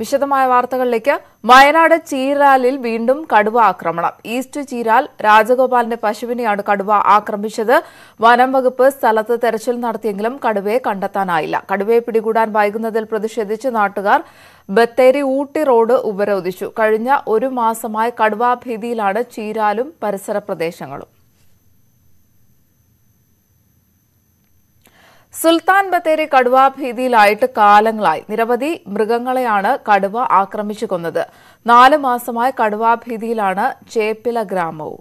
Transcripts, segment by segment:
വിശദമായ വാർത്തകളിലേക്ക് വയനാട് ചീരാലിൽ വീണ്ടും കടുവ ആക്രമണം ഈസ്റ്റ് ചീരാൽ രാജഗോപാലിന്റെ പശുവിനെയാണ് കടുവ ആക്രമിച്ചത് വനം വകുപ്പ് സ്ഥലത്ത് തെരച്ചിൽ നടത്തിയെങ്കിലും കടുവയെ കണ്ടെത്താനായില്ല കടുവയെ പിടികൂടാൻ വൈകുന്നതിൽ പ്രതിഷേധിച്ച് നാട്ടുകാർ ബത്തേരി ഊട്ടി റോഡ് ഉപരോധിച്ചു കഴിഞ്ഞ ഒരു മാസമായി കടുവാ ഭീതിയിലാണ് ചീരാലും പരിസര പ്രദേശങ്ങളും സുൽത്താൻ ബത്തേരി കടുവ ഭീതിയിലായിട്ട് കാലങ്ങളായി നിരവധി മൃഗങ്ങളെയാണ് കടുവ ആക്രമിച്ചു കൊന്നത് നാല് മാസമായി കടുവാ ഭീതിയിലാണ് ചേപ്പില ഗ്രാമവും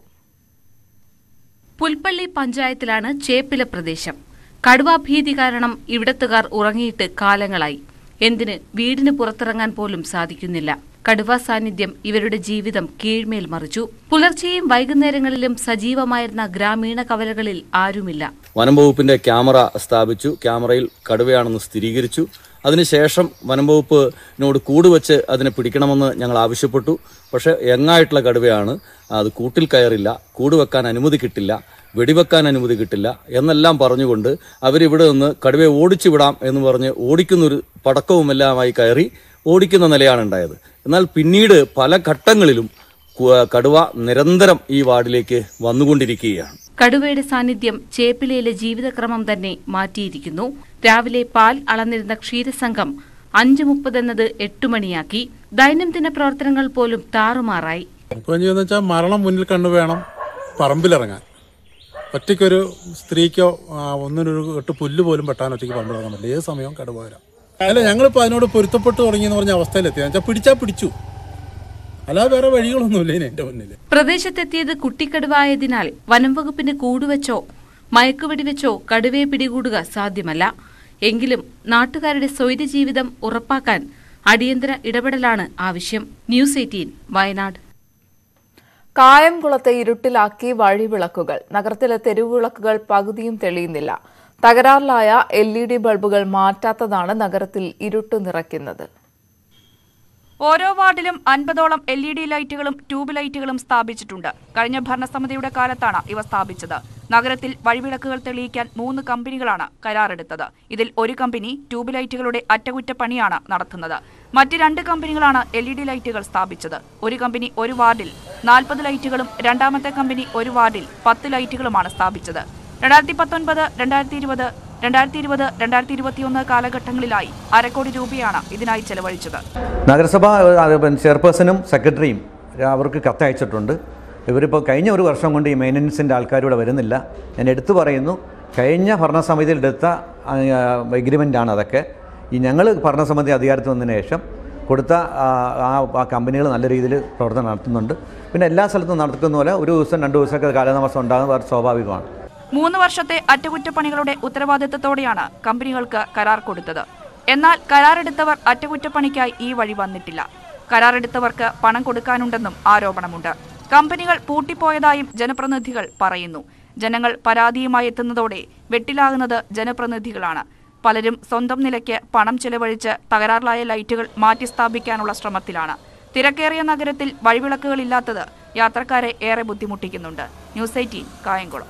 പുൽപ്പള്ളി പഞ്ചായത്തിലാണ് ചേപ്പില പ്രദേശം കടുവാഭീതി കാരണം ഇവിടത്തുകാർ ഉറങ്ങിയിട്ട് കാലങ്ങളായി എന്തിന് വീടിന് പുറത്തിറങ്ങാൻ പോലും സാധിക്കുന്നില്ല കടുവ സാന്നിധ്യം ഇവരുടെ ജീവിതം കീഴ്മേൽ മറിച്ചു പുലർച്ചെയും വൈകുന്നേരങ്ങളിലും സജീവമായിരുന്ന ഗ്രാമീണ കവലകളിൽ ആരുമില്ല വനം വകുപ്പിന്റെ ക്യാമറ സ്ഥാപിച്ചു ക്യാമറയിൽ കടുവയാണെന്ന് സ്ഥിരീകരിച്ചു അതിനുശേഷം വനം വകുപ്പിനോട് കൂട് വെച്ച് അതിനെ പിടിക്കണമെന്ന് ഞങ്ങൾ ആവശ്യപ്പെട്ടു പക്ഷേ യങ്ങായിട്ടുള്ള കടുവയാണ് അത് കൂട്ടിൽ കയറില്ല കൂട് വെക്കാൻ അനുമതി കിട്ടില്ല വെടിവെക്കാൻ അനുമതി കിട്ടില്ല എന്നെല്ലാം പറഞ്ഞുകൊണ്ട് അവരിവിടെ നിന്ന് കടുവയെ ഓടിച്ചു വിടാം എന്ന് പറഞ്ഞ് ഓടിക്കുന്നൊരു പടക്കവുമെല്ലാമായി കയറി ഓടിക്കുന്ന നിലയാണ് ഉണ്ടായത് എന്നാൽ പിന്നീട് പല ഘട്ടങ്ങളിലും കു- കടുവ നിരന്തരം ഈ വാർഡിലേക്ക് വന്നുകൊണ്ടിരിക്കുകയാണ് കടുവയുടെ സാന്നിധ്യം ചേപ്പിലയിലെ ജീവിതക്രമം തന്നെ മാറ്റിയിരിക്കുന്നു രാവിലെ പാൽ അളന്നിരുന്ന ക്ഷീരസംഘം അഞ്ച് മുപ്പതെന്നത് എട്ട് മണിയാക്കി ദൈനംദിന പ്രവർത്തനങ്ങൾ പോലും താറുമാറായി നമുക്ക് ചെയ്യുന്ന വെച്ചാൽ മരണം മുന്നിൽ കണ്ടു വേണം പറമ്പിലിറങ്ങാൻ ഒറ്റയ്ക്കൊരു സ്ത്രീക്കോ ആ, ഒന്നിനൊരു കെട്ട് പുല്ല് പോലും വെട്ടാൻ ഒറ്റയ്ക്ക് പറമ്പിലിറങ്ങാൻ പറ്റില്ല ഏത് സമയവും കടുവ വരാം അല്ല ഞങ്ങളിപ്പോൾ അതിനോട് പൊരുത്തപ്പെട്ട് തുടങ്ങിയെന്ന് പറഞ്ഞ അവസ്ഥയിലെത്തി വെച്ചാൽ പിടിച്ചാൽ പിടിച്ചു അല്ലാതെ വേറെ വഴികളൊന്നുമില്ല ഇനി എൻ്റെ മുന്നിൽ പ്രദേശത്തെത്തിയത് കുട്ടിക്കടുവായതിനാൽ വനം വകുപ്പിന് കൂടുവച്ചോ മയക്കുവെടിവെച്ചോ കടുവയെ പിടികൂടുക സാധ്യമല്ല എങ്കിലും നാട്ടുകാരുടെ സ്വൈര ജീവിതം ഉറപ്പാക്കാൻ അടിയന്തര ഇടപെടലാണ് ആവശ്യം ന്യൂസ് എയ്റ്റീൻ വയനാട് കായംകുളത്തെ ഇരുട്ടിലാക്കി വഴിവിളക്കുകൾ നഗരത്തിലെ തെരുവുവിളക്കുകൾ പകുതിയും തെളിയുന്നില്ല തകരാറിലായ എൽ ഇ ഡി ബൾബുകൾ മാറ്റാത്തതാണ് നഗരത്തിൽ ഇരുട്ട് നിറയ്ക്കുന്നത് ഓരോ വാർഡിലും അൻപതോളം എൽ ഇ ഡി ലൈറ്റുകളും ട്യൂബ് ലൈറ്റുകളും സ്ഥാപിച്ചിട്ടുണ്ട് കഴിഞ്ഞ ഭരണസമിതിയുടെ കാലത്താണ് ഇവ സ്ഥാപിച്ചത് നഗരത്തിൽ വഴിവിളക്കുകൾ തെളിയിക്കാൻ മൂന്ന് കമ്പനികളാണ് കരാറെടുത്തത് ഇതിൽ ഒരു കമ്പനി ട്യൂബ് ലൈറ്റുകളുടെ അറ്റകുറ്റപ്പണിയാണ് നടത്തുന്നത് മറ്റ് രണ്ട് കമ്പനികളാണ് എൽ ഇ ഡി ലൈറ്റുകൾ സ്ഥാപിച്ചത് ഒരു കമ്പനി ഒരു വാർഡിൽ നാൽപ്പത് ലൈറ്റുകളും രണ്ടാമത്തെ കമ്പനി ഒരു വാർഡിൽ പത്ത് ലൈറ്റുകളുമാണ് സ്ഥാപിച്ചത് രണ്ടായിരത്തി പത്തൊൻപത് രണ്ടായിരത്തി ഇരുപത് രണ്ടായിരത്തി ഇരുപത് രണ്ടായിരത്തി ഇരുപത്തിയൊന്ന് കാലഘട്ടങ്ങളിലായി അരക്കോടി രൂപയാണ് ഇതിനായി ചെലവഴിച്ചത് നഗരസഭ അത് പിന്നെ ചെയർപേഴ്സണും സെക്രട്ടറിയും അവർക്ക് കത്തയച്ചിട്ടുണ്ട് ഇവരിപ്പോൾ കഴിഞ്ഞ ഒരു വർഷം കൊണ്ട് ഈ മെയിൻ്റനൻസിൻ്റെ ആൾക്കാർ ഇവിടെ വരുന്നില്ല ഞാൻ എടുത്തു പറയുന്നു കഴിഞ്ഞ ഭരണസമിതിയിൽ എടുത്ത എഗ്രിമെൻ്റാണ് അതൊക്കെ ഈ ഞങ്ങൾ ഭരണസമിതി അധികാരത്തിൽ വന്നതിന് ശേഷം കൊടുത്ത ആ, ആ ആ കമ്പനികൾ നല്ല രീതിയിൽ പ്രവർത്തനം നടത്തുന്നുണ്ട് പിന്നെ എല്ലാ സ്ഥലത്തും നടക്കുന്ന പോലെ ഒരു ദിവസം രണ്ട് ദിവസമൊക്കെ കാലതാമസം ഉണ്ടാകുന്നത് വളരെ സ്വാഭാവികമാണ് മൂന്ന് വർഷത്തെ അറ്റകുറ്റപ്പണികളുടെ ഉത്തരവാദിത്തത്തോടെയാണ് കമ്പനികൾക്ക് കരാർ കൊടുത്തത് എന്നാൽ കരാറെടുത്തവർ അറ്റകുറ്റപ്പണിക്കായി ഈ വഴി വന്നിട്ടില്ല കരാറെടുത്തവർക്ക് പണം കൊടുക്കാനുണ്ടെന്നും ആരോപണമുണ്ട് കമ്പനികൾ പൂട്ടിപ്പോയതായും ജനപ്രതിനിധികൾ പറയുന്നു ജനങ്ങൾ പരാതിയുമായി എത്തുന്നതോടെ വെട്ടിലാകുന്നത് ജനപ്രതിനിധികളാണ് പലരും സ്വന്തം നിലയ്ക്ക് പണം ചെലവഴിച്ച് തകരാറിലായ ലൈറ്റുകൾ മാറ്റി സ്ഥാപിക്കാനുള്ള ശ്രമത്തിലാണ് തിരക്കേറിയ നഗരത്തിൽ വഴിവിളക്കുകളില്ലാത്തത് യാത്രക്കാരെ ഏറെ ബുദ്ധിമുട്ടിക്കുന്നുണ്ട് ന്യൂസ് എയ്റ്റീൻ കായംകുളം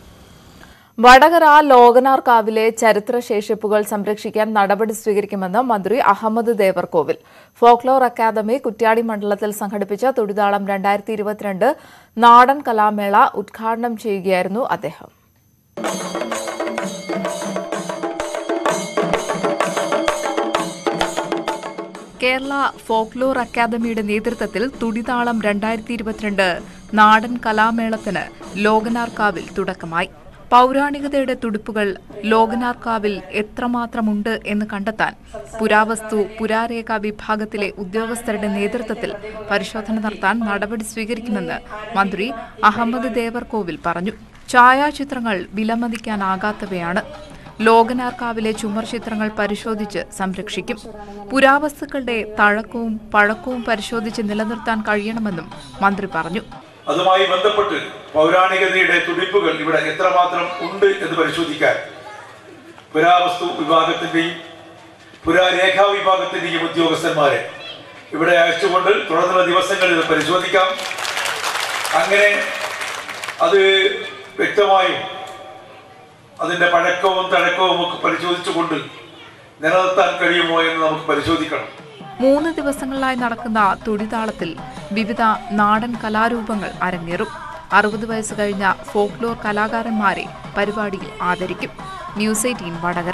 വടകര ലോകനാർക്കാവിലെ ചരിത്രശേഷിപ്പുകൾ സംരക്ഷിക്കാൻ നടപടി സ്വീകരിക്കുമെന്ന് മന്ത്രി അഹമ്മദ് ദേവർകോവിൽ ഫോക്ലോർ അക്കാദമി കുറ്റ്യാടി മണ്ഡലത്തിൽ സംഘടിപ്പിച്ച തുടിതാളം രണ്ടായിരത്തി ഇരുപത്തിരണ്ട് നാടൻ കലാമേള ഉദ്ഘാടനം ചെയ്യുകയായിരുന്നു അദ്ദേഹം കേരള ഫോക്ലോർ അക്കാദമിയുടെ നേതൃത്വത്തിൽ തുടിതാളം രണ്ടായിരത്തി ഇരുപത്തിരണ്ട് നാടൻ കലാമേളത്തിന് ലോകനാർക്കാവിൽ തുടക്കമായി പൗരാണികതയുടെ തുടിപ്പുകൾ ലോകനാർക്കാവിൽ എത്രമാത്രമുണ്ട് എന്ന് കണ്ടെത്താൻ പുരാവസ്തു പുരാരേഖ വിഭാഗത്തിലെ ഉദ്യോഗസ്ഥരുടെ നേതൃത്വത്തിൽ പരിശോധന നടത്താൻ നടപടി സ്വീകരിക്കുമെന്ന് മന്ത്രി അഹമ്മദ് ദേവർകോവിൽ പറഞ്ഞു ഛായാചിത്രങ്ങൾ വിലമതിക്കാനാകാത്തവയാണ് ലോകനാർക്കാവിലെ ചുമർ ചിത്രങ്ങൾ പരിശോധിച്ച് സംരക്ഷിക്കും പുരാവസ്തുക്കളുടെ തഴക്കവും പഴക്കവും പരിശോധിച്ച് നിലനിർത്താൻ കഴിയണമെന്നും മന്ത്രി പറഞ്ഞു അതുമായി ബന്ധപ്പെട്ട് പൗരാണികതയുടെ തുടിപ്പുകൾ ഇവിടെ എത്രമാത്രം ഉണ്ട് എന്ന് പരിശോധിക്കാൻ പുരാവസ്തു വിഭാഗത്തിന്റെയും പുരാരേഖാ വിഭാഗത്തിന്റെയും ഉദ്യോഗസ്ഥന്മാരെ ഇവിടെ അയച്ചുകൊണ്ട് തുടർന്നുള്ള ദിവസങ്ങളിൽ ഇത് പരിശോധിക്കാം അങ്ങനെ അത് വ്യക്തമായും അതിന്റെ പഴക്കവും തഴക്കവും ഒക്കെ പരിശോധിച്ചുകൊണ്ട് നിലനിർത്താൻ കഴിയുമോ എന്ന് നമുക്ക് പരിശോധിക്കണം മൂന്ന് ദിവസങ്ങളിലായി നടക്കുന്ന തുടിതാളത്തിൽ വിവിധ നാടൻ കലാരൂപങ്ങൾ അരങ്ങേറും അറുപത് വയസ്സ് കഴിഞ്ഞ ഫോക്ലോർ കലാകാരന്മാരെ പരിപാടിയിൽ ആദരിക്കും ന്യൂസ് എയ്റ്റീൻ വടകര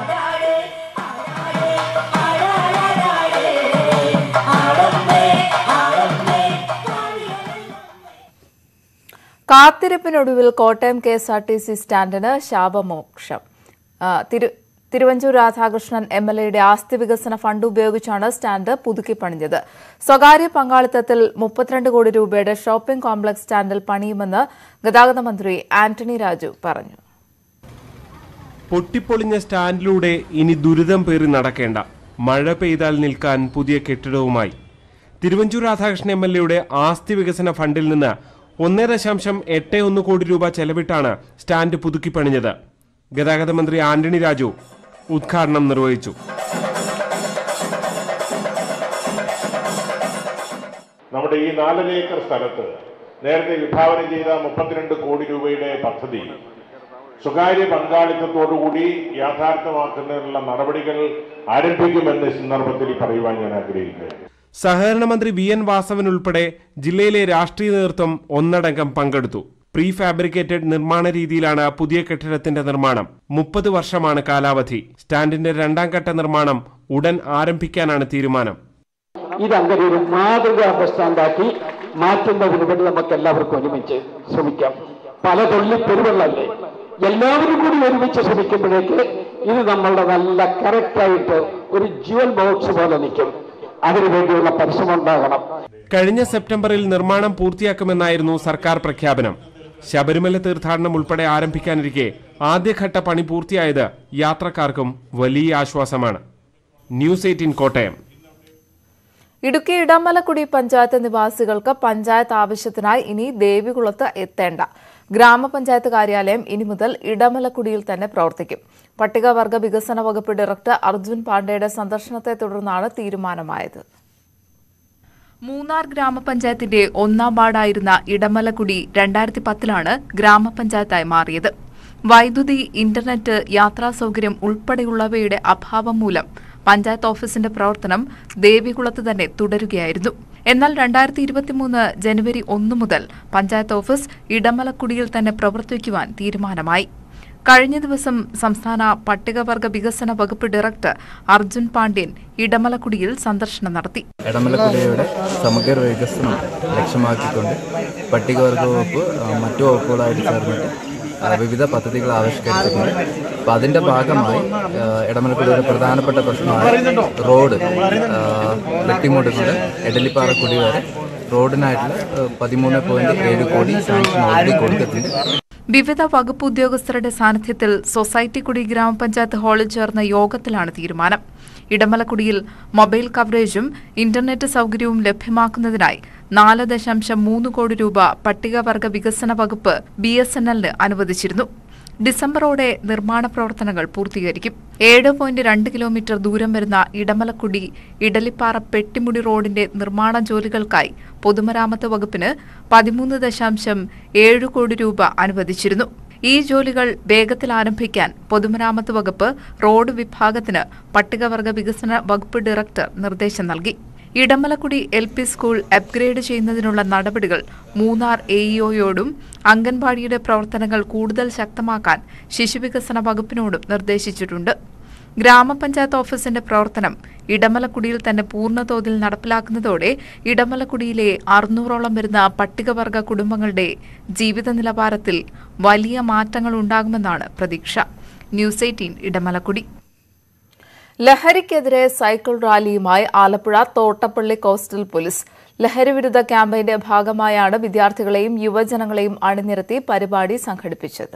കാത്തിരിപ്പിനൊടുവിൽ Kottayam K S R T C സ്റ്റാൻഡിന് ശാപമോക്ഷം ആ, തിരു തിരുവഞ്ചൂർ രാധാകൃഷ്ണൻ എം എൽ എയുടെ ആസ്തി വികസന ഫണ്ട് ഉപയോഗിച്ചാണ് സ്റ്റാൻഡ് പുതുക്കി പണിഞ്ഞത് സ്വകാര്യ പങ്കാളിത്തത്തിൽ മുപ്പത്തിരണ്ട് കോടി രൂപയുടെ ഷോപ്പിംഗ് കോംപ്ലക്സ് സ്റ്റാൻഡിൽ പണിയുമെന്ന് ഗതാഗത മന്ത്രി ആന്റണി രാജു പറഞ്ഞു പൊട്ടിപ്പൊളിഞ്ഞ സ്റ്റാൻഡിലൂടെ ഇനി ദുരിതം പേറി നടക്കേണ്ട മഴ പെയ്താൽ നിൽക്കാൻ പുതിയ കെട്ടിടവുമായി തിരുവഞ്ചൂർ രാധാകൃഷ്ണൻ എം എൽ എയുടെ ആസ്തി വികസന ഫണ്ടിൽ നിന്ന് ഒന്നേ ദശാംശം എട്ട് ഒന്ന് കോടി രൂപ ചെലവിട്ടാണ് സ്റ്റാൻഡ് പുതുക്കി പണിഞ്ഞത് ഗതാഗത മന്ത്രി ആന്റണി രാജു ഉദ്ഘാടനം നിർവഹിച്ചു നമ്മുടെ ഈ നാലര ഏക്കർ സ്ഥലത്ത് നേരത്തെ വിഭാവന ചെയ്ത മുപ്പത്തിരണ്ട് കോടി രൂപയുടെ പദ്ധതി സ്വകാര്യ പങ്കാളിത്തത്തോടുകൂടി യാഥാർത്ഥ്യമാക്കുന്നതിനുള്ള നടപടികൾ ആരംഭിക്കുമെന്ന് ഈ സന്ദർഭത്തിൽ പറയുവാൻ ഞാൻ ആഗ്രഹിക്കുന്നു സഹകരണ മന്ത്രി വി എൻ വാസവൻ ഉൾപ്പെടെ ജില്ലയിലെ രാഷ്ട്രീയ നേതൃത്വം ഒന്നടങ്കം പങ്കെടുത്തു പ്രീ ഫാബ്രിക്കേറ്റഡ് നിർമ്മാണ രീതിയിലാണ് പുതിയ കെട്ടിടത്തിന്റെ നിർമ്മാണം മുപ്പത് വർഷമാണ് കാലാവധി സ്റ്റാൻഡിന്റെ രണ്ടാം ഘട്ട നിർമ്മാണം ഉടൻ ആരംഭിക്കാനാണ് തീരുമാനം ഇതങ്ങനെ ഒരു മാതൃകാ ബസ് സ്റ്റാൻഡാക്കി മാറ്റുന്നതിന് വേണ്ടി നമുക്ക് എല്ലാവർക്കും ഒരുമിച്ച് ശ്രമിക്കാം പല തൊള്ളി പെരുവെള്ളല്ലേ എല്ലാവരും കൂടി ഒരുമിച്ച് ശ്രമിക്കുമ്പോഴേക്ക് ഇത് നമ്മളുടെ നല്ല കറക്റ്റായിട്ട് ഒരു ജ്വൽ ബോക്സ് പോലെ നിൽക്കും അതിനുവേണ്ടിയുള്ള പരിശ്രമം ഉണ്ടാകണം കഴിഞ്ഞ സെപ്റ്റംബറിൽ നിർമ്മാണം പൂർത്തിയാക്കുമെന്നായിരുന്നു സർക്കാർ പ്രഖ്യാപനം ശബരിമല തീർത്ഥാടനം ഉൾപ്പെടെ ആരംഭിക്കാനിരിക്കെ ആദ്യഘട്ട പണി പൂർത്തിയായത് യാത്രക്കാർക്കും വലിയ ആശ്വാസമാണ് ന്യൂസ് എയ്റ്റീൻ കോട്ടയം ഇടുക്കി ഇടമലക്കുടി പഞ്ചായത്ത് നിവാസികൾക്ക് പഞ്ചായത്ത് ആവശ്യത്തിനായി ഇനി ദേവികുളത്ത് എത്തേണ്ട ഗ്രാമപഞ്ചായത്ത് കാര്യാലയം ഇനി മുതൽ ഇടമലക്കുടിയിൽ തന്നെ പ്രവർത്തിക്കും പട്ടികവർഗ വികസന വകുപ്പ് ഡയറക്ടർ അർജുൻ പാണ്ഡെയുടെ സന്ദർശനത്തെ തുടർന്നാണ് തീരുമാനമായത് മൂന്നാർ ഗ്രാമപഞ്ചായത്തിന്റെ ഒന്നാം വാർഡായിരുന്ന ഇടമലക്കുടി രണ്ടായിരത്തി പത്തിലാണ് ഗ്രാമപഞ്ചായത്തായി മാറിയത് വൈദ്യുതി ഇന്റർനെറ്റ് യാത്രാ സൗകര്യം ഉൾപ്പെടെയുള്ളവയുടെ അഭാവം മൂലം പഞ്ചായത്ത് ഓഫീസിന്റെ പ്രവർത്തനം ദേവികുളത്ത് തന്നെ തുടരുകയായിരുന്നു എന്നാൽ രണ്ടായിരത്തി ഇരുപത്തിമൂന്ന് ജനുവരി ഒന്ന് മുതൽ പഞ്ചായത്ത് ഓഫീസ് ഇടമലക്കുടിയിൽ തന്നെ പ്രവർത്തിക്കുവാൻ തീരുമാനമായി കഴിഞ്ഞ ദിവസം സംസ്ഥാന പട്ടികവർഗ വികസന വകുപ്പ് ഡയറക്ടർ അർജുൻ പാണ്ഡ്യൻ ഇടമലക്കുടിയിൽ സന്ദർശനം നടത്തി ഇടമലക്കുടിയുടെ സമഗ്ര വികസനം ലക്ഷ്യമാക്കിക്കൊണ്ട് പട്ടികവർഗ വകുപ്പ് ആ, മറ്റു വകുപ്പുകളായിട്ട് ചേർന്നിട്ട് ആ, വിവിധ പദ്ധതികൾ ആവിഷ്കരിച്ചിട്ടുണ്ട് അപ്പോൾ അതിൻ്റെ ഭാഗമായി ആ, ഇടമലക്കുടിയുടെ പ്രധാനപ്പെട്ട പ്രശ്നമാണ് റോഡ് ആ, വെട്ടിമുട് മുതൽ എടലിപ്പാറക്കുടി വരെ റോഡിനായിട്ടുള്ള ആ, പതിമൂന്ന് പോയിന്റ് ഏഴ് കോടി സാങ്ഷൻ ഓൾറെഡി കൊടുത്തിട്ടുണ്ട് വിവിധ വകുപ്പ് ഉദ്യോഗസ്ഥരുടെ സാന്നിധ്യത്തിൽ സൊസൈറ്റിക്കുടി ഗ്രാമപഞ്ചായത്ത് ഹാളിൽ ചേർന്ന യോഗത്തിലാണ് തീരുമാനം ഇടമലക്കുടിയിൽ മൊബൈൽ കവറേജും ഇന്റർനെറ്റ് സൗകര്യവും ലഭ്യമാക്കുന്നതിനായി നാല് ദശാംശം മൂന്ന് കോടി രൂപ പട്ടികവർഗ വികസന വകുപ്പ് ബി എസ് എൻ എല്ലിന് അനുവദിച്ചിരുന്നു ഡിസംബറോടെ നിർമ്മാണ പ്രവർത്തനങ്ങൾ പൂർത്തീകരിക്കും ഏഴ് പോയിന്റ് രണ്ട് കിലോമീറ്റർ ദൂരം വരുന്ന ഇടമലക്കുടി ഇടലിപ്പാറ പെട്ടിമുടി റോഡിന്റെ നിർമ്മാണ ജോലികൾക്കായി പൊതുമരാമത്ത് വകുപ്പിന് പതിമൂന്ന് ദശാംശം ഏഴ് കോടി രൂപ അനുവദിച്ചിരുന്നു ഈ ജോലികൾ വേഗത്തിൽ ആരംഭിക്കാൻ പൊതുമരാമത്ത് വകുപ്പ് റോഡ് വിഭാഗത്തിന് പട്ടികവർഗ വികസന വകുപ്പ് ഡയറക്ടർ നിർദ്ദേശം നൽകി Edamalakkudi L P school upgrade ചെയ്യുന്നതിനുള്ള നടപടികൾ മൂന്നാർ എഇഒയോടും അംഗൻവാടിയുടെ പ്രവർത്തനങ്ങൾ കൂടുതൽ ശക്തമാക്കാൻ ശിശുവികസന വകുപ്പിനോടും നിർദ്ദേശിച്ചിട്ടുണ്ട് ഗ്രാമപഞ്ചായത്ത് ഓഫീസിന്റെ പ്രവർത്തനം ഇടമലക്കുടിയിൽ തന്നെ പൂർണ്ണതോതിൽ നടപ്പിലാക്കുന്നതോടെ ഇടമലക്കുടിയിലെ അറുന്നൂറോളം വരുന്ന പട്ടികവർഗ കുടുംബങ്ങളുടെ ജീവിത നിലവാരത്തിൽ വലിയ മാറ്റങ്ങൾ ഉണ്ടാകുമെന്നാണ് പ്രതീക്ഷ ന്യൂസ് എയ്റ്റീൻ ഇടമലക്കുടി ലഹരിക്കെതിരെ സൈക്കിൾ റാലിയുമായി ആലപ്പുഴ തോട്ടപ്പള്ളി കോസ്റ്റൽ പോലീസ് ലഹരിവിരുദ്ധ ക്യാമ്പയിന്റെ ഭാഗമായാണ് വിദ്യാർത്ഥികളെയും യുവജനങ്ങളെയും അണിനിരത്തി പരിപാടി സംഘടിപ്പിച്ചത്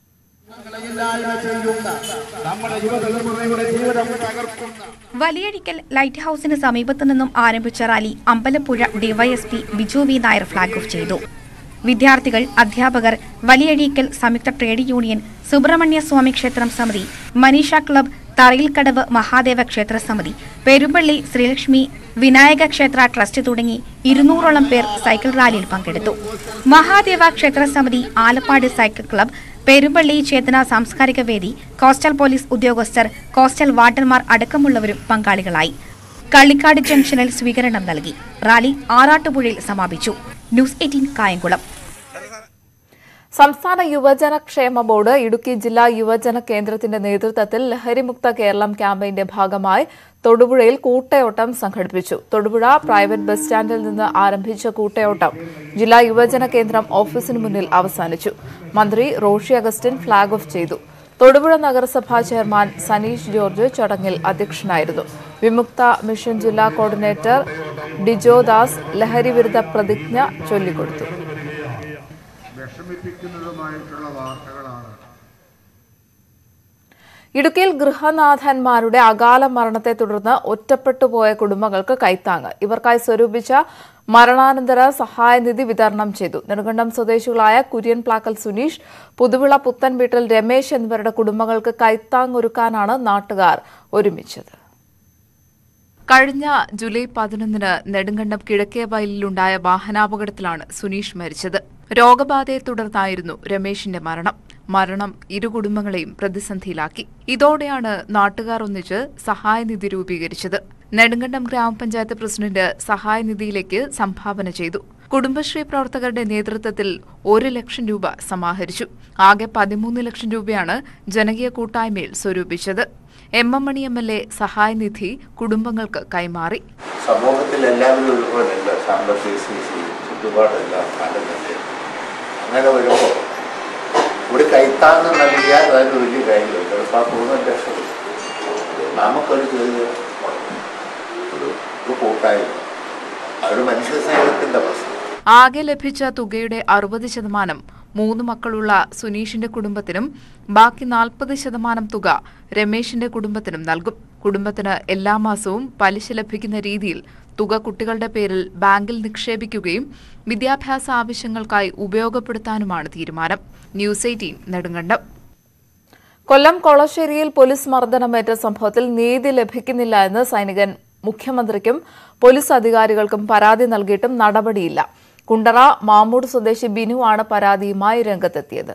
വലിയഴിക്കൽ ലൈറ്റ് ഹൌസിന് സമീപത്തു നിന്നും ആരംഭിച്ച rally Ambalappuzha DYSP Biju V Nair flag off ചെയ്തു വിദ്യാർത്ഥികൾ അധ്യാപകർ വലിയഴീക്കൽ സംയുക്ത ട്രേഡ് യൂണിയൻ സുബ്രഹ്മണ്യ സ്വാമി ക്ഷേത്രം സമിതി മനീഷ ക്ലബ് തറയിൽക്കടവ് മഹാദേവ ക്ഷേത്ര സമിതി പെരുമ്പള്ളി ശ്രീലക്ഷ്മി വിനായക ക്ഷേത്ര ട്രസ്റ്റ് തുടങ്ങി ഇരുന്നൂറോളം പേർ സൈക്കിൾ റാലിയിൽ പങ്കെടുത്തു മഹാദേവ ക്ഷേത്ര സമിതി ആലപ്പാട് സൈക്കിൾ ക്ലബ് പെരുമ്പള്ളി ചേതന സാംസ്കാരിക വേദി കോസ്റ്റൽ പോലീസ് ഉദ്യോഗസ്ഥർ കോസ്റ്റൽ വാർഡന്മാർ അടക്കമുള്ളവരും പങ്കാളികളായി കള്ളിക്കാട് ജംഗ്ഷനിൽ സ്വീകരണം നൽകി റാലി ആറാട്ടുപുഴയിൽ സമാപിച്ചു ന്യൂസ് എയ്റ്റീൻ കായംകുളം സംസ്ഥാന യുവജന ക്ഷേമ ബോർഡ് ഇടുക്കി ജില്ലാ യുവജന കേന്ദ്രത്തിന്റെ നേതൃത്വത്തിൽ ലഹരിമുക്ത കേരളം ക്യാമ്പയിന്റെ ഭാഗമായി തൊടുപുഴയിൽ കൂട്ടയോട്ടം സംഘടിപ്പിച്ചു തൊടുപുഴ പ്രൈവറ്റ് ബസ് സ്റ്റാൻഡിൽ നിന്ന് ആരംഭിച്ച കൂട്ടയോട്ടം ജില്ലാ യുവജന കേന്ദ്രം ഓഫീസിന് മുന്നിൽ അവസാനിച്ചു മന്ത്രി റോഷി അഗസ്റ്റിൻ ഫ്ളാഗ് ഓഫ് ചെയ്തു തൊടുപുഴ നഗരസഭാ ചെയർമാൻ സനീഷ് ജോർജ് ചടങ്ങിൽ അധ്യക്ഷനായിരുന്നു വിമുക്ത മിഷൻ ജില്ലാ കോർഡിനേറ്റർ ഡിജോ ദാസ് ലഹരി വിരുദ്ധ പ്രതിജ്ഞ ചൊല്ലിക്കൊടുത്തു വിഷമിപ്പിക്കുന്നതുമായിട്ടുള്ള വാർത്തകളാണ് ഇടുക്കിയിൽ ഗൃഹനാഥന്മാരുടെ അകാല മരണത്തെ തുടർന്ന് ഒറ്റപ്പെട്ടുപോയ കുടുംബങ്ങൾക്ക് കൈത്താങ്ങ് ഇവർക്കായി സ്വരൂപിച്ച മരണാനന്തര സഹായനിധി വിതരണം ചെയ്തു നെടുങ്കണ്ടം സ്വദേശികളായ കുര്യൻ പ്ലാക്കൽ സുനീഷ് പുതുവിള പുത്തൻ വീട്ടിൽ രമേശ് എന്നിവരുടെ കുടുംബങ്ങൾക്ക് കൈത്താങ്ങൊരുക്കാനാണ് നാട്ടുകാർ ഒരുമിച്ചത് കഴിഞ്ഞ ജൂലൈ പതിനൊന്നിന് നെടുങ്കണ്ടം കിഴക്കേ വയലിലുണ്ടായ വാഹനാപകടത്തിലാണ് സുനീഷ് മരിച്ചത് രോഗബാധയെ തുടർന്നായിരുന്നു രമേശിന്റെ മരണം മരണം ഇരു കുടുംബങ്ങളെയും പ്രതിസന്ധിയിലാക്കി ഇതോടെയാണ് നാട്ടുകാർ ഒന്നിച്ച് സഹായനിധി രൂപീകരിച്ചത് നെടുങ്കണ്ടം ഗ്രാമപഞ്ചായത്ത് പ്രസിഡന്റ് സഹായനിധിയിലേക്ക് സംഭാവന ചെയ്തു കുടുംബശ്രീ പ്രവർത്തകരുടെ നേതൃത്വത്തിൽ ഒരു ലക്ഷം രൂപ സമാഹരിച്ചു ആകെ പതിമൂന്ന് ലക്ഷം രൂപയാണ് ജനകീയ കൂട്ടായ്മയിൽ സ്വരൂപിച്ചത് M M Mani M L A സഹായനിധി കുടുംബങ്ങൾക്ക് കൈമാറി സമൂഹത്തിൽ എല്ലാവരും ഒരുപോലെയല്ല സാമ്പത്തിക സ്ഥിതി ചുറ്റുപാടെല്ലാം പലതല്ലേ അങ്ങനെ വരുമ്പോൾ ഒരു കൈത്താങ്ങ് നൽകിയാൽ അതൊരു വലിയ കാര്യമില്ല ചിലപ്പോൾ ആ മൂന്ന് ലക്ഷം നമുക്കൊരു ചെറിയ ഒരു ഒരു കൂട്ടായ്മ അതൊരു മനുഷ്യ സ്നേഹത്തിൻ്റെ പ്രശ്നം ആകെ ലഭിച്ച തുകയുടെ അറുപത് ശതമാനം മൂന്ന് മക്കളുള്ള സുനീഷിന്റെ കുടുംബത്തിനും ബാക്കി നാൽപ്പത് ശതമാനം തുക രമേശിന്റെ കുടുംബത്തിനും നൽകും കുടുംബത്തിന് എല്ലാ മാസവും പലിശ ലഭിക്കുന്ന രീതിയിൽ തുക കുട്ടികളുടെ പേരിൽ ബാങ്കിൽ നിക്ഷേപിക്കുകയും വിദ്യാഭ്യാസ ആവശ്യങ്ങൾക്കായി ഉപയോഗപ്പെടുത്താനുമാണ് തീരുമാനം ന്യൂസ് എയ്റ്റീൻ നെടുങ്കണ്ടം കൊല്ലം കൊളശ്ശേരിയിൽ പോലീസ് മർദ്ദനമേറ്റ സംഭവത്തിൽ നീതി ലഭിക്കുന്നില്ല എന്ന് സൈനികൻ മുഖ്യമന്ത്രിക്കും പോലീസ് അധികാരികൾക്കും പരാതി നൽകിയിട്ടും നടപടിയില്ല കുണ്ടറ മാമൂട് സ്വദേശി ബിനുവാണ് പരാതിയുമായി രംഗത്തെത്തിയത്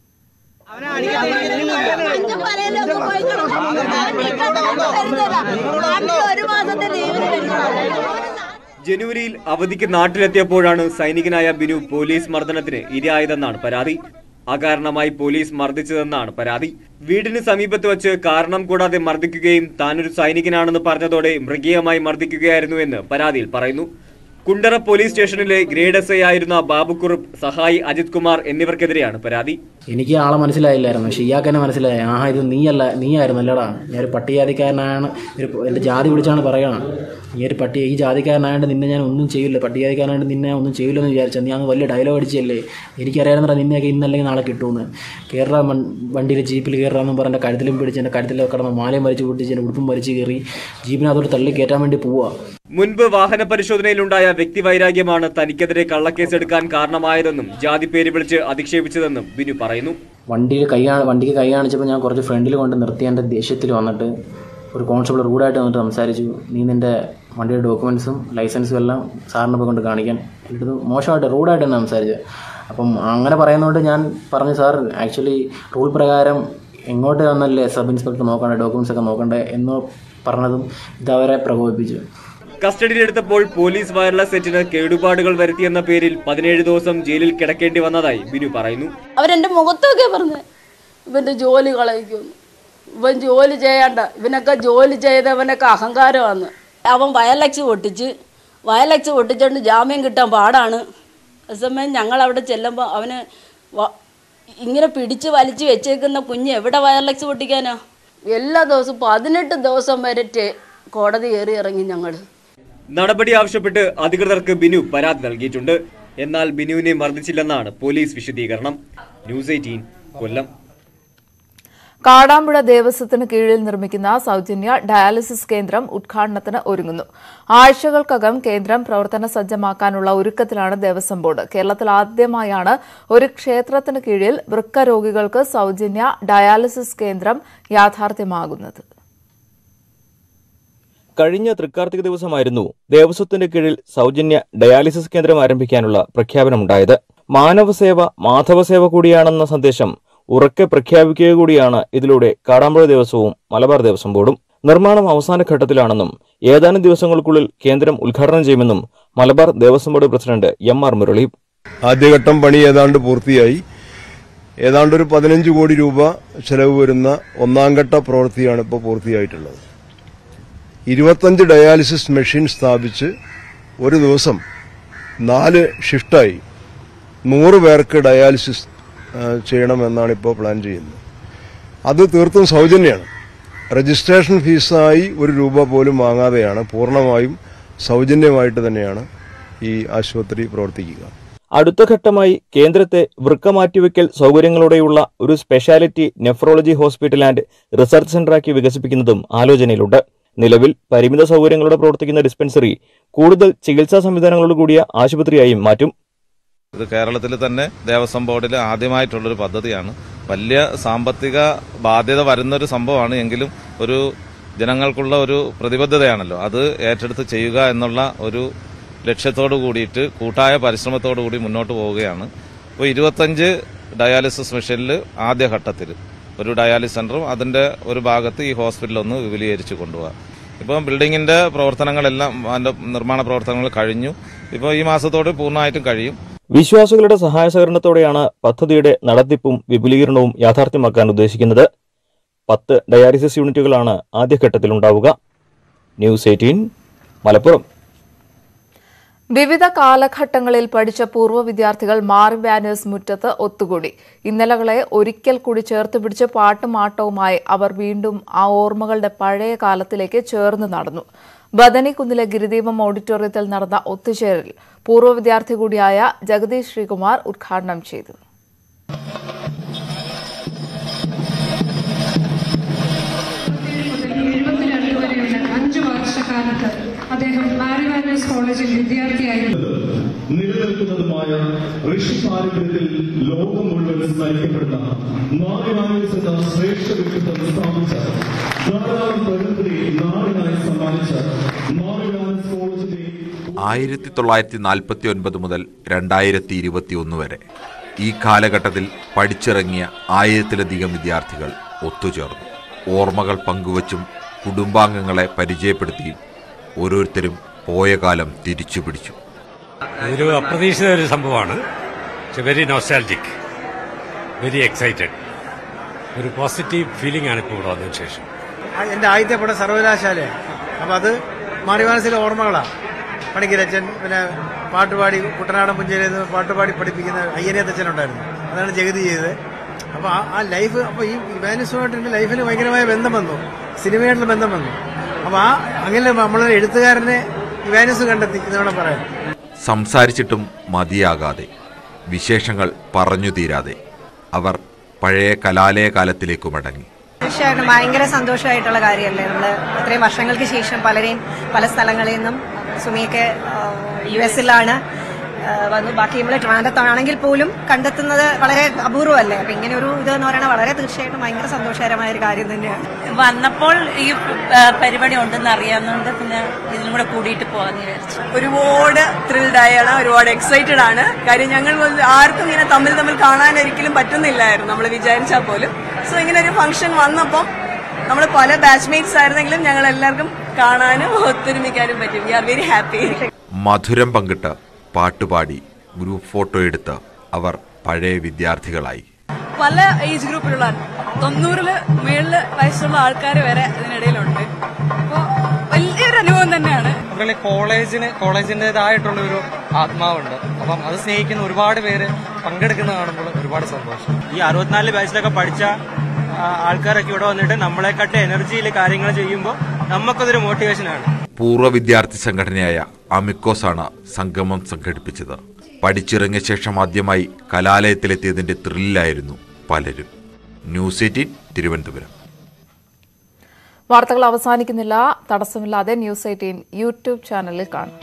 ജനുവരിയിൽ അവധിക്ക് നാട്ടിലെത്തിയപ്പോഴാണ് സൈനികനായ ബിനു പോലീസ് മർദ്ദനത്തിന് ഇരയായതെന്നാണ് പരാതി അകാരണമായി പോലീസ് മർദ്ദിച്ചതെന്നാണ് പരാതി വീടിന് സമീപത്ത് വച്ച് കാരണം കൂടാതെ മർദ്ദിക്കുകയും താനൊരു സൈനികനാണെന്ന് പറഞ്ഞതോടെ മൃഗീയമായി മർദ്ദിക്കുകയായിരുന്നുവെന്ന് പരാതിയിൽ പറയുന്നു കുണ്ടറ പോലീസ് സ്റ്റേഷനിലെ ഗ്രേഡ് എസ് ഐ ആയിരുന്ന ബാബുക്കുറുപ്പ് സഹായി അജിത് കുമാർ എന്നിവർക്കെതിരെയാണ് പരാതി എനിക്ക് ആളെ മനസ്സിലായില്ലായിരുന്നു പക്ഷേ ഇയാൾക്ക് തന്നെ മനസ്സിലായി ആ ഇത് നീയല്ല നീയായിരുന്നു അല്ലടാ ഞാനൊരു പട്ടികജാതിക്കാരനാണ് ഒരു എൻ്റെ ജാതി വിളിച്ചാണ് പറയണം നീ ഒരു പട്ടി ഈ ജാതിക്കാരനായതുകൊണ്ട് നിന്നെ ഞാൻ ഒന്നും ചെയ്യില്ല പട്ടികജാതിക്കാരനായിട്ട് നിന്നെ ഒന്നും ചെയ്യില്ലെന്ന് വിചാരിച്ചാൽ നീ അങ്ങ് വലിയ ഡയലോഗ് അടിച്ചല്ലേ എനിക്കറിയാവുന്നതാ നിന്നെയൊക്കെ ഇന്നല്ലെങ്കിൽ നാളെ കിട്ടുമെന്ന് കയറാൻ വണ്ടിയിൽ ജീപ്പിൽ കയറാമെന്ന് പറഞ്ഞ് എൻ്റെ കഴുത്തിലും പിടിച്ച് എൻ്റെ കഴുത്തിൽ കിടന്ന് മാലയും വലിച്ചു പൊട്ടിച്ച് എൻ്റെ ഉടുപ്പും വലിച്ച് കയറി ജീപ്പിനകത്തോട്ട് തള്ളി കയറ്റാൻ വേണ്ടി പോവുക മുൻപ് വാഹന പരിശോധനയിലുണ്ടായ വ്യക്തിവൈരാഗ്യമാണ് തനിക്കെതിരെ കള്ളക്കേസെടുക്കാൻ കാരണമായതെന്നും ജാതി പേര് വിളിച്ച് അധിക്ഷേപിച്ചതെന്നും ബിനു പറയുന്നു വണ്ടിയിൽ കൈ കാണി- വണ്ടിക്ക് കൈ കാണിച്ചപ്പോൾ ഞാൻ കുറച്ച് ഫ്രണ്ടിൽ കൊണ്ട് നിർത്തി എൻ്റെ ദേഷ്യത്തിൽ വന്നിട്ട് ഒരു കോൺസ്റ്റബിൾ റൂഡായിട്ട് വന്നിട്ട് സംസാരിച്ചു നീ നിൻ്റെ വണ്ടിയുടെ ഡോക്യുമെൻസും ലൈസൻസും എല്ലാം സാറിനെ പോയി കൊണ്ട് കാണിക്കാൻ എൻ്റെ അടുത്ത് മോശമായിട്ട് റൂഡായിട്ട് തന്നെ സംസാരിച്ചത് അപ്പം അങ്ങനെ പറയുന്നതുകൊണ്ട് ഞാൻ പറഞ്ഞു സാർ ആക്ച്വലി റൂൾ പ്രകാരം എങ്ങോട്ട് വന്നല്ലേ സബ് ഇൻസ്പെക്ടർ നോക്കണ്ടേ ഡോക്യുമെൻസ് ഒക്കെ നോക്കണ്ടേ എന്ന് പറഞ്ഞതും ഇതവരെ പ്രകോപിപ്പിച്ചു കസ്റ്റഡിയിലെടുത്തപ്പോൾ പോലീസ് വയർലെസ് സെറ്റിന് കേടുപാടുകൾ വരുത്തിയെന്ന പേരിൽ പതിനേഴ് ദിവസം ജയിലിൽ കിടക്കേണ്ടി വന്നതായി ബിനു പറയുന്നു അവരെൻ്റെ മുഖത്തൊക്കെ പറഞ്ഞു ഇവൻ്റെ ജോലി കളയിക്കുന്നു ഇവൻ ജോലി ചെയ്യണ്ട ഇവനൊക്കെ ജോലി ചെയ്തവനൊക്കെ അഹങ്കാരമാണ് അവൻ വയലക്സ് പൊട്ടിച്ച് വയലക്സ് പൊട്ടിച്ചുകൊണ്ട് ജാമ്യം കിട്ടാൻ പാടാണ് അതേസമയം ഞങ്ങൾ അവിടെ ചെല്ലുമ്പോൾ അവന് വ- ഇങ്ങനെ പിടിച്ച് വലിച്ച് വെച്ചേക്കുന്ന കുഞ്ഞ് എവിടെ വയലക്സ് പൊട്ടിക്കാനാ എല്ലാ ദിവസവും പതിനെട്ട് ദിവസം വരെ ടേ- കോടതി കയറി ഇറങ്ങി ഞങ്ങൾ നടപടി ആവശ്യപ്പെട്ട് അധികൃതർക്ക് ബിനു പരാതി നൽകിയിട്ടുണ്ട് എന്നാൽ ബിനുവിനെ മർദ്ദിച്ചില്ലെന്നാണ് പോലീസ് വിശദീകരണം ന്യൂസ് എയ്റ്റീൻ കൊല്ലം കാടാമ്പുഴ ദേവസ്വത്തിന് കീഴിൽ നിർമ്മിക്കുന്ന സൗജന്യ ഡയാലിസിസ് കേന്ദ്രം ഉദ്ഘാടനത്തിന് ഒരുങ്ങുന്നു ആഴ്ചകൾക്കകം കേന്ദ്രം പ്രവർത്തന സജ്ജമാക്കാനുള്ള ഒരുക്കത്തിലാണ് ദേവസ്വം ബോർഡ് കേരളത്തിൽ ആദ്യമായാണ് ഒരു ക്ഷേത്രത്തിന് കീഴിൽ വൃക്ക രോഗികൾക്ക് സൗജന്യ ഡയാലിസിസ് കേന്ദ്രം യാഥാർത്ഥ്യമാകുന്നത് കഴിഞ്ഞ തൃക്കാർത്തിക ദിവസമായിരുന്നു ദേവസ്വത്തിന്റെ കീഴിൽ സൗജന്യ ഡയാലിസിസ് കേന്ദ്രം ആരംഭിക്കാനുള്ള പ്രഖ്യാപനമുണ്ടായത് മാനവസേവ മാധവസേവ കൂടിയാണെന്ന സന്ദേശം ഉറക്കെ പ്രഖ്യാപിക്കുക കൂടിയാണ് ഇതിലൂടെ കാടാമ്പുഴ ദേവസ്വവും മലബാർ ദേവസ്വം ബോർഡും നിർമ്മാണം അവസാന ഘട്ടത്തിലാണെന്നും ഏതാനും ദിവസങ്ങൾക്കുള്ളിൽ കേന്ദ്രം ഉദ്ഘാടനം ചെയ്യുമെന്നും Malabar Devaswom board president M R Murali ആദ്യഘട്ടം പണി ഏതാണ്ട് പൂർത്തിയായി ഏതാണ്ട് ഒരു പതിനഞ്ച് കോടി രൂപ ചെലവ് വരുന്ന ഒന്നാം ഘട്ട പ്രവൃത്തിയാണ് ഇപ്പോൾ പൂർത്തിയായിട്ടുള്ളത് ഇരുപത്തഞ്ച് ഡയാലിസിസ് മെഷീൻ സ്ഥാപിച്ച് ഒരു ദിവസം നാല് ഷിഫ്റ്റായി നൂറ് പേർക്ക് ഡയാലിസിസ് ആ, ചെയ്യണമെന്നാണ് ഇപ്പോൾ പ്ലാൻ ചെയ്യുന്നത് അത് തീർത്തും സൗജന്യമാണ് രജിസ്ട്രേഷൻ ഫീസായി ഒരു രൂപ പോലും വാങ്ങാതെയാണ് പൂർണ്ണമായും സൗജന്യമായിട്ട് തന്നെയാണ് ഈ ആശുപത്രി പ്രവർത്തിക്കുക അടുത്ത ഘട്ടമായി കേന്ദ്രത്തെ വൃക്ക മാറ്റിവെക്കൽ സൗകര്യങ്ങളോടെയുള്ള ഒരു speciality nephrology hospital and research സെന്ററാക്കി വികസിപ്പിക്കുന്നതും ആലോചനയിലുണ്ട് നിലവിൽ പരിമിത സൗകര്യങ്ങളോടെ പ്രവർത്തിക്കുന്ന ഡിസ്പെൻസറി കൂടുതൽ ചികിത്സാ സംവിധാനങ്ങളോട് കൂടിയ ആശുപത്രിയായും മാറ്റും ഇത് കേരളത്തിൽ തന്നെ ദേവസ്വം ബോർഡിൽ ആദ്യമായിട്ടുള്ളൊരു പദ്ധതിയാണ് വലിയ സാമ്പത്തിക ബാധ്യത വരുന്നൊരു സംഭവമാണ് എങ്കിലും ഒരു ജനങ്ങൾക്കുള്ള ഒരു പ്രതിബദ്ധതയാണല്ലോ അത് ഏറ്റെടുത്ത് ചെയ്യുക എന്നുള്ള ഒരു ലക്ഷ്യത്തോടു കൂടിയിട്ട് കൂട്ടായ പരിശ്രമത്തോടു കൂടി മുന്നോട്ട് പോവുകയാണ് ഇപ്പോൾ ഇരുപത്തഞ്ച് ഡയാലിസിസ് മെഷീനിൽ ആദ്യഘട്ടത്തിൽ ഒരു ഡയാലിസിസ് സെന്ററും അതിന്റെ ഒരു ഭാഗത്ത് ഈ ഹോസ്പിറ്റൽ ഒന്ന് വിപുലീകരിച്ച് കൊണ്ടുപോകാം ഇപ്പം ബിൽഡിങ്ങിന്റെ പ്രവർത്തനങ്ങളെല്ലാം അതിന്റെ നിർമ്മാണ പ്രവർത്തനങ്ങൾ കഴിഞ്ഞു ഇപ്പോൾ ഈ മാസത്തോടെ പൂർണ്ണമായിട്ടും കഴിയും വിശ്വാസികളുടെ സഹായ സഹകരണത്തോടെയാണ് പദ്ധതിയുടെ നടത്തിപ്പും വിപുലീകരണവും യാഥാർത്ഥ്യമാക്കാൻ ഉദ്ദേശിക്കുന്നത് പത്ത് ഡയാലിസിസ് യൂണിറ്റുകളാണ് ആദ്യഘട്ടത്തിലുണ്ടാവുക ന്യൂസ് എയ്റ്റീൻ മലപ്പുറം വിവിധ കാലഘട്ടങ്ങളിൽ പഠിച്ച പൂർവ്വ വിദ്യാർത്ഥികൾ മാറി ബാനേഴ്സ് മുറ്റത്ത് ഒത്തുകൂടി ഇന്നലകളെ ഒരിക്കൽ കൂടി ചേർത്ത് പിടിച്ച് പാട്ടും ആട്ടവുമായി അവർ വീണ്ടും ആ ഓർമ്മകളുടെ പഴയ കാലത്തിലേക്ക് ചേർന്ന് നടന്നു ബദനിക്കുന്നിലെ ഗിരിദീപം ഓഡിറ്റോറിയത്തിൽ നടന്ന ഒത്തുചേരൽ പൂർവ്വ വിദ്യാർത്ഥി കൂടിയായ ജഗദീഷ് ശ്രീകുമാർ ഉദ്ഘാടനം ചെയ്തു എഴുപത്തിരണ്ട് വരെയുള്ള അഞ്ചു വർഷക്കാലത്ത് അദ്ദേഹം മാരി വാനേഴ്സ് കോളേജിൽ വിദ്യാർത്ഥിയായിരുന്നു നിലനിൽക്കുന്നതുമായ ഋഷി പാരമ്പര്യത്തിൽ ലോകം മുഴുവൻ സ്മരിക്കപ്പെടുന്ന മാറിവാനേഴ്സ് എന്ന ശ്രേഷ്ഠ വ്യക്തിത്വം സ്ഥാപിച്ച ധാരാളം പ്രകൃതി നാടിനായി സമ്മാനിച്ച മാറിവാനേഴ്സ് കോളേജിന്റെ ആയിരത്തി തൊള്ളായിരത്തി നാൽപ്പത്തി ഒൻപത് മുതൽ രണ്ടായിരത്തി ഇരുപത്തി ഒന്ന് വരെ ഈ കാലഘട്ടത്തിൽ പഠിച്ചിറങ്ങിയ ആയിരത്തിലധികം വിദ്യാർത്ഥികൾ ഒത്തുചേർന്നു ഓർമ്മകൾ പങ്കുവച്ചും കുടുംബാംഗങ്ങളെ പരിചയപ്പെടുത്തിയും ഓരോരുത്തരും പോയ കാലം തിരിച്ചു പിടിച്ചു ഇതൊരു അപ്രതീക്ഷിത ഒരു സംഭവമാണ് വെരി നോസ്റ്റാലജിക് വെരി എക്സൈറ്റഡ് ഒരു പോസിറ്റീവ് ഫീലിംഗ് ആണ് ഇപ്പോൾ ഇവിടെ വന്നതിന് ശേഷം എൻ്റെ ആദ്യത്തെ പടം സർവകലാശാലയാണ് അപ്പം അത് മാറിവാനസിലെ ഓർമ്മകളാണ് പണിക്കരച്ചൻ പിന്നെ പാട്ടുപാടി കുട്ടനാടൻ പുഞ്ചയിൽ നിന്ന് പാട്ടുപാടി പഠിപ്പിക്കുന്ന അയ്യനിയത്തച്ഛനുണ്ടായിരുന്നു അതാണ് ജഗതി ചെയ്തത് അപ്പോൾ ആ ആ ലൈഫ് അപ്പോൾ ഈ ഇവാനുസുമായിട്ട് എൻ്റെ ലൈഫിൽ ഭയങ്കരമായ ബന്ധം വന്നു സിനിമയായിട്ടുള്ള ബന്ധം വന്നു അപ്പോൾ ആ അങ്ങനെ നമ്മളൊരു എഴുത്തുകാരനെ ഇവാനുസ് കണ്ടെത്തി എന്നോട് പറയാം സംസാരിച്ചിട്ടും മതിയാകാതെ വിശേഷങ്ങൾ പറഞ്ഞു തീരാതെ അവർ പഴയ കലാലയ കാലത്തിലേക്ക് മടങ്ങി തീർച്ചയായിട്ടും ഭയങ്കര സന്തോഷമായിട്ടുള്ള കാര്യമല്ലേ നമ്മൾ ഇത്രയും വർഷങ്ങൾക്ക് ശേഷം പലരെയും പല സ്ഥലങ്ങളിൽ നിന്നും സുമിയൊക്കെ യു എസിലാണ് വന്നു ബാക്കി നമ്മൾ ട്രാൻഡത്താണെങ്കിൽ പോലും കണ്ടെത്തുന്നത് വളരെ അപൂർവമല്ലേ അപ്പൊ ഇങ്ങനെ ഒരു ഇത് എന്ന് പറയുന്നത് വളരെ തീർച്ചയായിട്ടും ഭയങ്കര സന്തോഷകരമായ ഒരു കാര്യം തന്നെയാണ് വന്നപ്പോൾ ഈ ആ, പരിപാടി ഉണ്ടെന്ന് അറിയാവുന്നതുകൊണ്ട് പിന്നെ ഇതിനും കൂടെ കൂടിയിട്ട് പോകാന്ന് വിചാരിച്ചു ഒരുപാട് ത്രിൽഡ് ആയാണ് ഒരുപാട് എക്സൈറ്റഡ് ആണ് കാര്യം ഞങ്ങൾ മുതൽ ആർക്കും ഇങ്ങനെ തമ്മിൽ തമ്മിൽ കാണാൻ ഒരിക്കലും പറ്റുന്നില്ലായിരുന്നു നമ്മൾ വിചാരിച്ചാൽ പോലും സോ ഇങ്ങനെ ഒരു ഫംഗ്ഷൻ വന്നപ്പം നമ്മൾ പല ബാച്ച്മേറ്റ്സ് ആയിരുന്നെങ്കിലും ഞങ്ങൾ എല്ലാവർക്കും കാണാനും ഒത്തൊരുമിക്കാനും പറ്റും വി ആർ വെരി ഹാപ്പി മധുരം പങ്കിട്ട് പാട്ടുപാടി ഗ്രൂപ്പ് ഫോട്ടോ എടുത്ത് അവർ പഴയ വിദ്യാർത്ഥികളായി പല ഏജ് ഗ്രൂപ്പിലുള്ള തൊണ്ണൂറില് മേളില് വയസ്സുള്ള ആൾക്കാർ വരെ ഇതിനിടയിലുണ്ട് അപ്പോൾ വലിയൊരു അനുഭവം തന്നെയാണ് അതുപോലെ കോളേജിന് കോളേജിൻ്റെതായിട്ടുള്ള ഒരു ആത്മാവുണ്ട് അപ്പം അത് സ്നേഹിക്കുന്ന ഒരുപാട് പേര് പങ്കെടുക്കുന്ന കാണുമ്പോൾ ഒരുപാട് സന്തോഷം ഈ അറുപത്തിനാല് ബാച്ചിലൊക്കെ പഠിച്ച ആ, ആൾക്കാരൊക്കെ ഇവിടെ വന്നിട്ട് നമ്മളെക്കാട്ട് എനർജിയിൽ കാര്യങ്ങൾ ചെയ്യുമ്പോൾ നമുക്കതൊരു മോട്ടിവേഷനാണ് പൂർവ്വ വിദ്യാർത്ഥി സംഘടനയായ അമിക്കോസ് ആണ് സംഗമം സംഘടിപ്പിച്ചത് പഠിച്ചിറങ്ങിയ ശേഷം ആദ്യമായി കലാലയത്തിലെത്തിയതിന്റെ ത്രില്ലായിരുന്നു പലരും ന്യൂസ് എയ്റ്റീൻ തിരുവനന്തപുരം വാർത്തകൾ അവസാനിക്കുന്നില്ല തടസ്സമില്ലാതെ ന്യൂസ് എയ്റ്റീൻ യൂട്യൂബ് ചാനലിൽ കാണാം